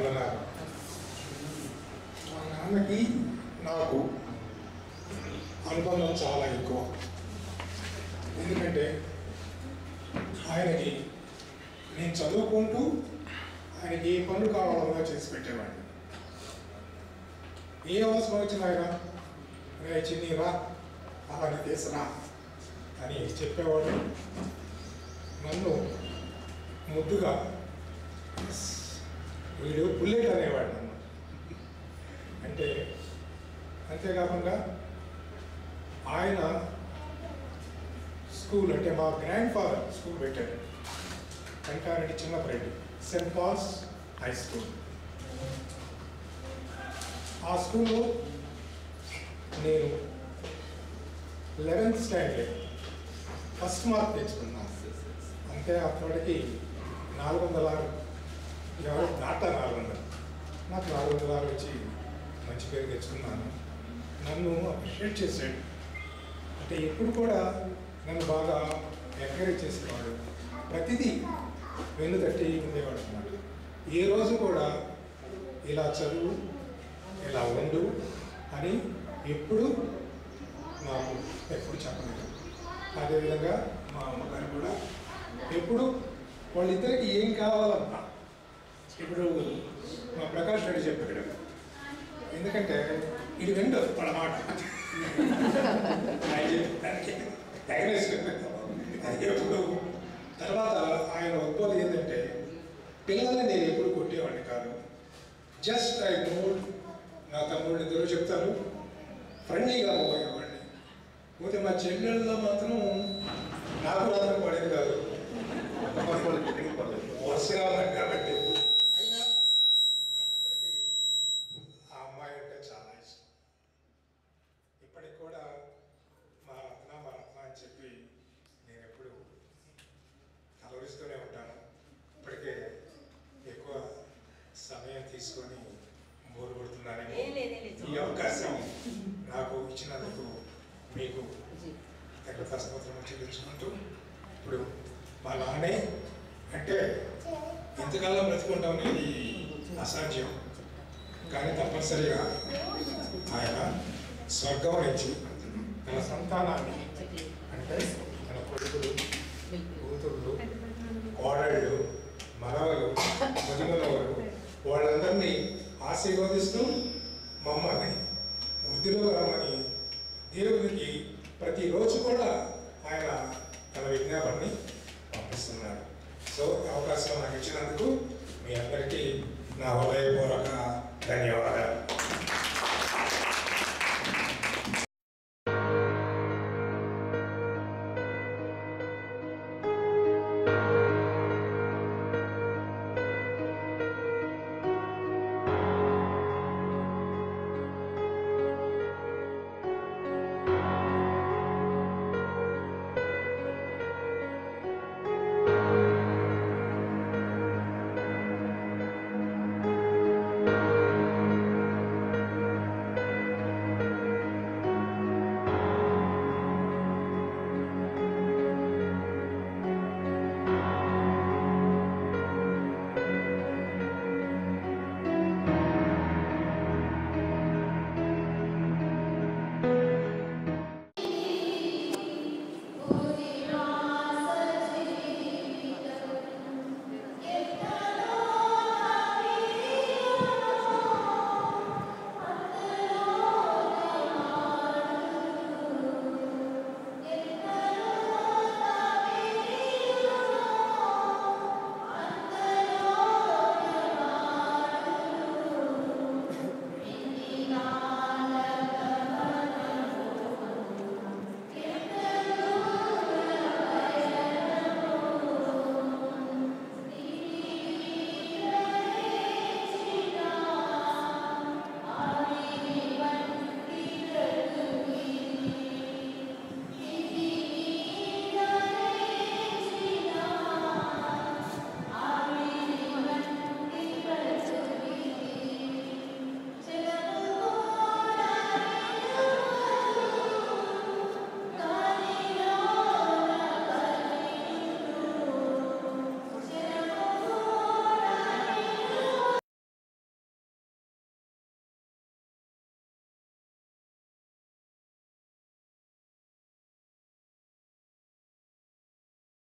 వందనాలు మా నాన్నకి నాకు అనుబంధం చాలా ఎక్కువ ఎందుకంటే ఆయనకి నేను చదువుకుంటూ ఆయనకి ఏ పనులు కావాలన్నా చేసి పెట్టేవాడిని ఏ అవసరం వచ్చినా ఆయన రే చిన్ని రా అలాగే తీసురా అని చెప్పేవాడు నన్ను ముద్దుగా వీడు బుల్లెట్ అనేవాడు నన్ను అంటే అంతేకాకుండా ఆయన స్కూల్ అంటే మా గ్రాండ్ ఫాదర్ స్కూల్ పెట్టాడు Kantareddy Chinnapareddy saint Paul's high school ఆ స్కూల్లో నేను లెవెన్త్ స్టాండర్డ్ ఫస్ట్ మార్క్ తెచ్చుకున్నాను అంటే అప్పటికి నాలుగు వందల ఆరు ఎవరు దాట నాలుగు వందలు నాకు నాలుగు వందల ఆరు వచ్చి మంచి పేరు తెచ్చుకున్నాను నన్ను అప్రిషియేట్ చేశాడు అంటే ఎప్పుడు కూడా నన్ను బాగా ఎంకరేజ్ చేసేవాడు ప్రతిదీ వెన్ను తట్టి ఉండేవాడు అనమాట ఏ రోజు కూడా ఇలా చదువు ఇలా ఉండు అని ఎప్పుడు నాకు ఎప్పుడు చెప్పలేదు అదేవిధంగా మా అమ్మగారు కూడా ఎప్పుడు వాళ్ళిద్దరికి ఏం కావాలన్నా ఇప్పుడు మా ప్రకాష్ రెడ్డి చెప్పాడు ఎందుకంటే ఇది విండు వాళ్ళ మాట ఆయన చెప్పడానికి డైగ్నోస్ అది ఎప్పుడు తర్వాత ఆయన ఉద్బోధం ఏంటంటే పిల్లల్ని నేను ఎప్పుడు కొట్టేవాడిని కాదు జస్ట్ ఐ మూడ్ నా తమ్ముడు ఇద్దరు చెప్తారు ఫ్రెండ్లీగా పోయేవాడిని పోతే మా చెల్లెళ్ళలో మాత్రం నాకు రాత్రి పడేది కాదు వరుసగా ఉన్నాను కాబట్టి అయినా నాకు ఇప్పటికీ ఆ అమ్మాయి అంటే చాలా ఇష్టం ఇప్పటికి కూడా మా రత్న మా రత్న అని చెప్పి నేను ఎప్పుడు కలవరిస్తూనే ఉంటాను ఇప్పటికే ఎక్కువ సమయం తీసుకొని బోరు కొడుతున్నానేమో ఏం లేదు, ఏం లేదు. ఈ అవకాశం నాకు ఇచ్చినందుకు మీకు స్తోత్రం చెల్లించుకుంటూ ఇప్పుడు మా నాన్నే అంటే ఇంతకాలం బ్రతుకుంటాం అనేది అసాధ్యం కానీ తప్పనిసరిగా ఆయన స్వర్గం నుంచి తన సంతానాన్ని అంటే తన కొడుకులు కూతుళ్ళు కోడళ్ళు మనవలు ముదిమలవరు వాళ్ళందరినీ ఆశీర్వదిస్తూ మమ్మల్ని వృద్ధిలో రమ్మని దేవునికి ప్రతిరోజు కూడా ఆయన తన విజ్ఞాపనని పంపిస్తున్నాడు సో ఈ అవకాశం నాకు ఇచ్చినందుకు మీ అందరికీ నా హృదయపూర్వక ధన్యవాదాలు